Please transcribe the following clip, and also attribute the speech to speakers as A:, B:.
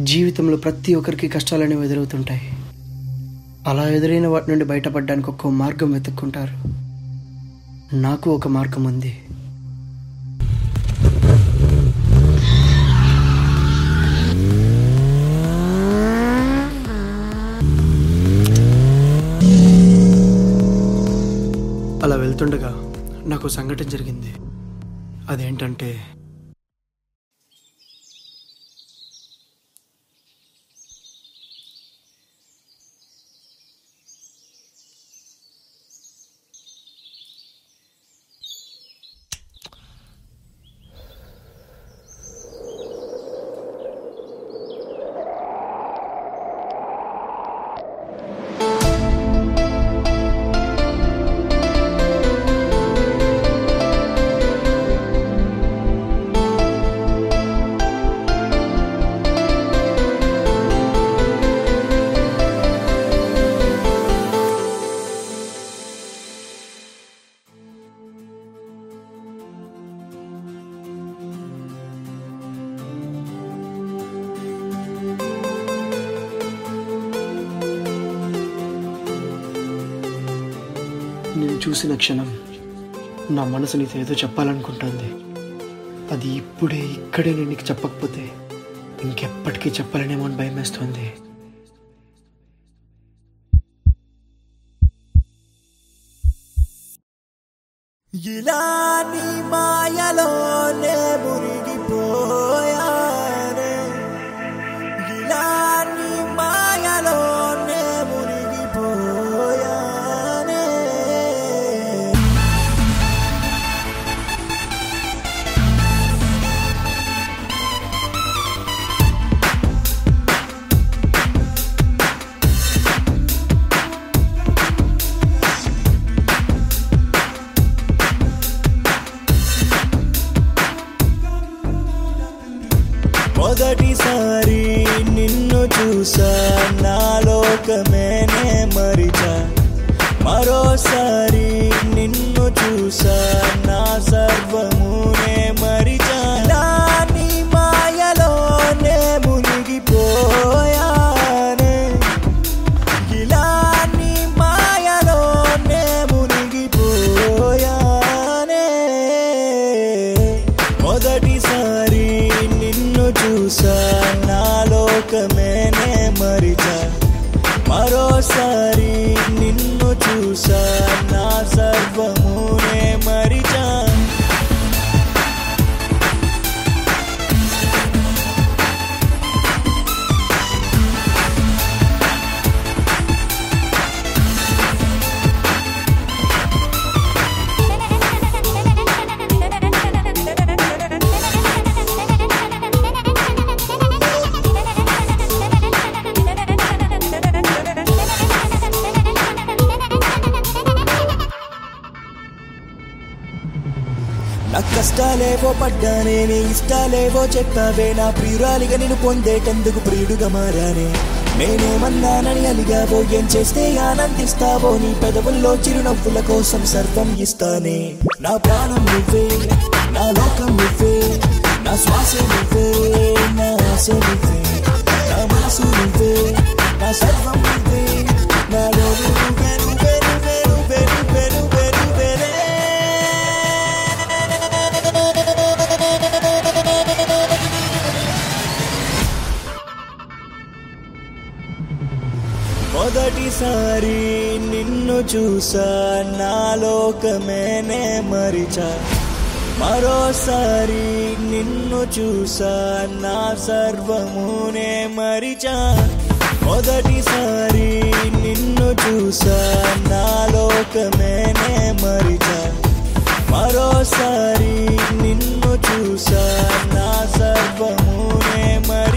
A: జీవితంలో ప్రతి ఒక్కరికి కష్టాలు అనేవి ఎదురవుతుంటాయి అలా ఎదురైన వాటి నుండి బయటపడడానికి ఒక్కో మార్గం వెతుక్కుంటారు నాకు ఒక మార్గం ఉంది అలా వెళ్తుండగా నాకు సంఘటన జరిగింది అదేంటంటే నేను చూసిన క్షణం నా మనసు నీతో ఏదో చెప్పాలనుకుంటుంది అది ఇప్పుడే ఇక్కడే నేను నీకు చెప్పకపోతే ఇంకెప్పటికీ చెప్పలేనేమో అని భయం వేస్తుంది
B: ఇలా నీ మాయలోనే మునిగిపోయానే ఇలా నీ మాయలోనే మునిగిపోయానే మొదటిసారి నిన్ను చూసా నా లోకమేనే మరిచా మరోసారి నిన్ను చూసా నా సర్వమునే మరిచా నా నీ మాయలోనే మునిగిపోయానే ఇలా నీ మాయలోనే మునిగిపోయానే మొదటిసారి నిన్ను చూసా నా లోకమేనే మరిచా మరోసారి నిన్ను చూసా నా సర్వమునే మరిచా నా కష్టాలేవో పడ్డానే నీ ఇష్టాలేవో చెప్పావే నా ప్రియురాలిగా నేను పొందేటందుకు ప్రియుడుగా మారానే నేనేమన్నానని అలిగావో ఏం చేస్తే ఆనందిస్తావో నీ పెదవుల్లో చిరునవ్వుల కోసం సర్వం ఇస్తానే నా ప్రాణం నువ్వే నా లోకం నువ్వే నా శ్వాస నువ్వే నా ఆశ నువ్వే నా మనసు నువ్వే నా సర్వం నువ్వే నా లోను నువ్వే నువ్వే నువ్వే నువ్వే నువ్వే నువ్వే నువ్వేనే మొదటిసారి నిన్ను చూసా నా లోకమేనే మరిచా మరోసారి నిన్ను చూసా నా సర్వమునే మరిచా మొదటిసారి నిన్ను చూసా నా లోకమేనే మరిచా మరోసారి నిన్ను చూసా నా సర్వమునే మరి